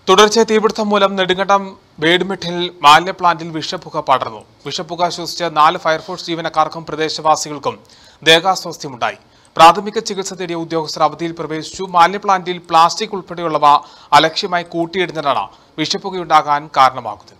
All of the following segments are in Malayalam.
തുടർച്ചയായ തീപിടുത്തം മൂലം നെടുങ്കണ്ടം വേടുമിഠിൽ മാലിന്യ പ്ലാന്റിൽ വിഷപ്പുക പടർന്നു വിഷപ്പുക ശ്വസിച്ച് നാല് ഫയർഫോഴ്സ് ജീവനക്കാർക്കും പ്രദേശവാസികൾക്കും ദേഹാസ്വാസ്ഥ്യമുണ്ടായി പ്രാഥമിക ചികിത്സ തേടിയ ഉദ്യോഗസ്ഥർ അവധിയിൽ പ്രവേശിച്ചു മാലിന്യ പ്ലാന്റിൽ പ്ലാസ്റ്റിക് ഉൾപ്പെടെയുള്ളവ അലക്ഷ്യമായി കൂട്ടിയിടുന്നതാണ് വിഷപ്പുകയുണ്ടാകാൻ കാരണമാകുന്നത്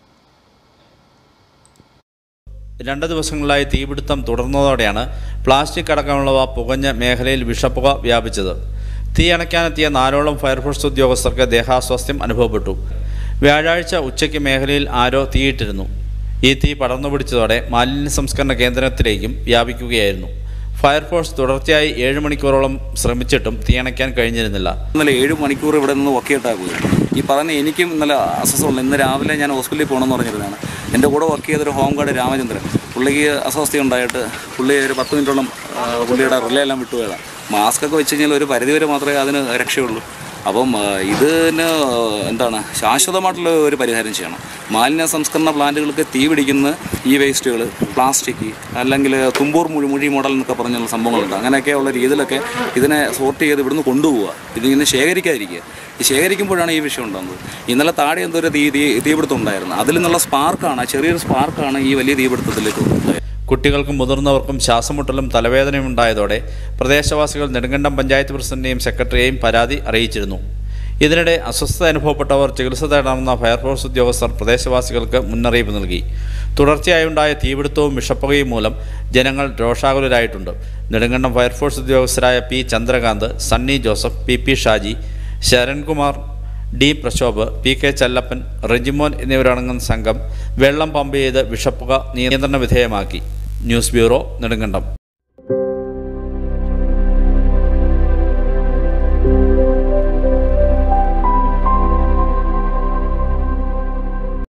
രണ്ട് ദിവസങ്ങളിലായി തീപിടുത്തം തുടർന്നതോടെയാണ് പ്ലാസ്റ്റിക് അടക്കമുള്ളവ പുകഞ്ഞ മേഖലയിൽ വിഷപ്പുക വ്യാപിച്ചത് തീ അണയ്ക്കാനെത്തിയ നാലോളം ഫയർഫോഴ്സ് ഉദ്യോഗസ്ഥർക്ക് ദേഹാസ്വാസ്ഥ്യം അനുഭവപ്പെട്ടു വ്യാഴാഴ്ച ഉച്ചയ്ക്ക് മേഖലയിൽ ആരോ തീയിട്ടിരുന്നു ഈ തീ പടർന്നു പിടിച്ചതോടെ മാലിന്യ സംസ്കരണ കേന്ദ്രത്തിലേക്കും വ്യാപിക്കുകയായിരുന്നു ഫയർഫോഴ്സ് തുടർച്ചയായി ഏഴ് മണിക്കൂറോളം ശ്രമിച്ചിട്ടും തീയണയ്ക്കാൻ കഴിഞ്ഞിരുന്നില്ല ഇന്നലെ ഏഴ് മണിക്കൂർ ഇവിടെ നിന്ന് വർക്ക് പോയി ഈ പറഞ്ഞ എനിക്കും ഇന്നലെ അസ്വസ്ഥമുണ്ട് ഇന്ന് രാവിലെ ഞാൻ ഹോസ്പിറ്റലിൽ പോകണമെന്ന് പറഞ്ഞിരുന്നതാണ് എൻ്റെ കൂടെ വർക്ക് ചെയ്തൊരു ഹോം ഗാർഡ് രാമചന്ദ്രൻ പുള്ളിക്ക് അസ്വസ്ഥ ഉണ്ടായിട്ട് പുള്ളി ഒരു പത്ത് മിനിറ്റോളം ആ, പുള്ളിയുടെ റിലേ എല്ലാം വിട്ടുപോയതാണ് മാസ്ക് ഒക്കെ വെച്ച് കഴിഞ്ഞാൽ ഒരു പരിധിവരെ മാത്രമേ അതിന് രക്ഷയുള്ളൂ അപ്പം ആ, ഇതിന് എന്താണ് ശാശ്വതമായിട്ടുള്ള ഒരു പരിഹാരം ചെയ്യണം മാലിന്യ സംസ്കരണ പ്ലാന്റുകൾക്ക് തീ പിടിക്കുന്ന ഈ വേസ്റ്റുകൾ പ്ലാസ്റ്റിക് അല്ലെങ്കിൽ തുമ്പൂർ മുഴി മുഴി മോഡൽ എന്നൊക്കെ പറഞ്ഞുള്ള സംഭവങ്ങളുണ്ട് അങ്ങനെയൊക്കെയുള്ള രീതിയിലൊക്കെ ഇതിനെ സോർട്ട് ചെയ്ത് ഇവിടുന്ന് കൊണ്ടുപോവുക ഇതിങ്ങനെ ശേഖരിക്കാതിരിക്കുക ഈ ശേഖരിക്കുമ്പോഴാണ് ഈ വിഷയം ഉണ്ടാകുന്നത് ഇന്നലെ താഴെ എന്തോ ഒരു തീ തീ തീപിടുത്തം ഉണ്ടായിരുന്നു അതിൽ നിന്നുള്ള സ്പാർക്കാണ് ചെറിയൊരു സ്പാർക്കാണ് ഈ വലിയ തീപിടുത്തത്തിലേക്ക് ഉണ്ടായത് കുട്ടികൾക്കും മുതിർന്നവർക്കും ശ്വാസമുട്ടലും തലവേദനയും ഉണ്ടായതോടെ പ്രദേശവാസികൾ നെടുങ്കണ്ടം പഞ്ചായത്ത് പ്രസിഡന്റിനെയും സെക്രട്ടറിയെയും പരാതി അറിയിച്ചിരുന്നു ഇതിനിടെ അസ്വസ്ഥത അനുഭവപ്പെട്ടവർ ചികിത്സ തേടണമെന്ന ഫയർഫോഴ്സ് ഉദ്യോഗസ്ഥർ പ്രദേശവാസികൾക്ക് മുന്നറിയിപ്പ് നൽകി തുടർച്ചയായുണ്ടായ തീപിടുത്തവും വിഷപ്പുകയും മൂലം ജനങ്ങൾ രോഷാകുലരായിട്ടുണ്ട് നെടുങ്കണ്ടം ഫയർഫോഴ്സ് ഉദ്യോഗസ്ഥരായ P Chandrakanth Sunny Joseph P P Shaji Sharankumar D Prashobh P K Challappan Rejimon എന്നിവരടങ്ങുന്ന സംഘം വെള്ളം പമ്പ് ചെയ്ത് വിഷപ്പുക നിയന്ത്രണ വിധേയമാക്കി ന്യൂസ് ബ്യൂറോ നെടുങ്കണ്ടം